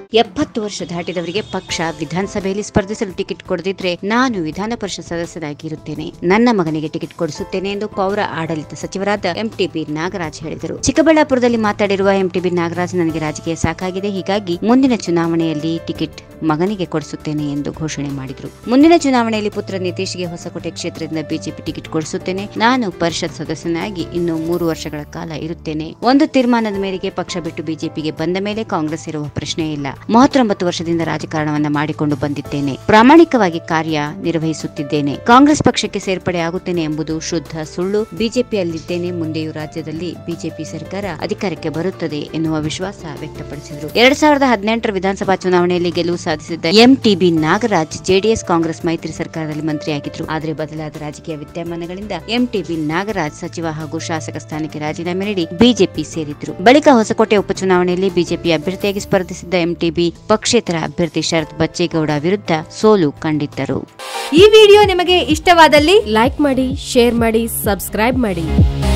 ಎಪ್ಪತ್ತು ವರ್ಷ ದಾಟಿದವರಿಗೆ ಪಕ್ಷ ವಿಧಾನಸಭೆಯಲ್ಲಿ ಸ್ಪರ್ಧಿಸಲು ಟಿಕೆಟ್ ಕೊಡದಿದ್ರೆ ನಾನು ವಿಧಾನ ಪರಿಷತ್ ಸದಸ್ಯನಾಗಿ ಇರುತ್ತೇನೆ ನನ್ನ ಮಗನಿಗೆ ಟಿಕೆಟ್ ಕೊಡಿಸುತ್ತೇನೆ ಎಂದು ಪೌರ ಆಡಳಿತ ಸಚಿವರಾದ ಎಂಟಿಬಿ ನಾಗರಾಜ್ ಹೇಳಿದರು ಚಿಕ್ಕಬಳ್ಳಾಪುರದಲ್ಲಿ ಮಾತಾಡಿರುವ ಎಂಟಿಬಿ ನಾಗರಾಜ್ ನನಗೆ ರಾಜಕೀಯ ಸಾಕಾಗಿದೆ ಹೀಗಾಗಿ ಮುಂದಿನ ಚುನಾವಣೆಯಲ್ಲಿ ಟಿಕೆಟ್ ಮಗನಿಗೆ ಕೊಡಿಸುತ್ತೇನೆ ಎಂದು ಘೋಷಣೆ ಮಾಡಿದರು ಮುಂದಿನ ಚುನಾವಣೆಯಲ್ಲಿ ಪುತ್ರ ನಿತೀಶ್ಗೆ ಹೊಸಕೋಟೆ ಕ್ಷೇತ್ರದಿಂದ ಬಿಜೆಪಿ ಟಿಕೆಟ್ ಕೊಡಿಸುತ್ತೇನೆ ನಾನು ಪರಿಷತ್ ಸದಸ್ಯನಾಗಿ ಇನ್ನು ಮೂರು ವರ್ಷಗಳ ಕಾಲ ಇರುತ್ತೇನೆ ಒಂದು ತೀರ್ಮಾನದ ಮೇರೆಗೆ ಪಕ್ಷ ಬಿಟ್ಟು ಬಿಜೆಪಿಗೆ ಬಂದ ಮೇಲೆ ಕಾಂಗ್ರೆಸ್ ಇರುವ ಪ್ರಶ್ನೆ ಇಲ್ಲ ಮೂವತ್ತೊಂಬತ್ತು ವರ್ಷದಿಂದ ರಾಜಕಾರಣವನ್ನ ಮಾಡಿಕೊಂಡು ಬಂದಿದ್ದೇನೆ ಪ್ರಾಮಾಣಿಕವಾಗಿ ಕಾರ್ಯ ನಿರ್ವಹಿಸುತ್ತಿದ್ದೇನೆ ಕಾಂಗ್ರೆಸ್ ಪಕ್ಷಕ್ಕೆ ಸೇರ್ಪಡೆ ಆಗುತ್ತೇನೆ ಎಂಬುದು ಶುದ್ಧ ಸುಳ್ಳು ಬಿಜೆಪಿಯಲ್ಲಿದ್ದೇನೆ ಮುಂದೆಯೂ ರಾಜ್ಯದಲ್ಲಿ ಬಿಜೆಪಿ ಸರ್ಕಾರ ಅಧಿಕಾರಕ್ಕೆ ಬರುತ್ತದೆ ಎನ್ನುವ ವಿಶ್ವಾಸ ವ್ಯಕ್ತಪಡಿಸಿದರು ಎರಡ್ ಸಾವಿರದ ಹದಿನೆಂಟರ ವಿಧಾನಸಭಾ ಚುನಾವಣೆಯಲ್ಲಿ ಗೆಲುವು ಸಾಧಿಸಿದ್ದ ಎಂಟಿಬಿ ನಾಗರಾಜ್ ಜೆಡಿಎಸ್ ಕಾಂಗ್ರೆಸ್ ಮೈತ್ರಿ ಸರ್ಕಾರದಲ್ಲಿ ಮಂತ್ರಿಯಾಗಿದ್ರು ಆದರೆ ಬದಲಾದ ರಾಜಕೀಯ ವಿದ್ಯಮಾನಗಳಿಂದ ಎಂಟಿಬಿ ನಾಗರಾಜ್ ಸಚಿವ ಹಾಗೂ ಶಾಸಕ ಸ್ಥಾನಕ್ಕೆ ರಾಜೀನಾಮೆ ನೀಡಿ ಬಿಜೆಪಿ ಸೇರಿದ್ರು ಬಳಿಕ ಹೊಸಕೋಟೆ ಉಪಚುನಾವಣೆಯಲ್ಲಿ ಬಿಜೆಪಿ ಅಭ್ಯರ್ಥಿಯಾಗಿ ಸ್ಪರ್ಧಿಸಿದ್ದ ಎಂಟಿಬಿ ಪಕ್ಷೇತರ ಅಭ್ಯರ್ಥಿ ಶರತ್ ಬಚ್ಚೇಗೌಡ ವಿರುದ್ಧ ಸೋಲು ಕಂಡಿದ್ದರು ಈ ವಿಡಿಯೋ ನಿಮಗೆ ಇಷ್ಟವಾದಲ್ಲಿ ಲೈಕ್ ಮಾಡಿ ಶೇರ್ ಮಾಡಿ ಸಬ್ಸ್ಕ್ರೈಬ್ ಮಾಡಿ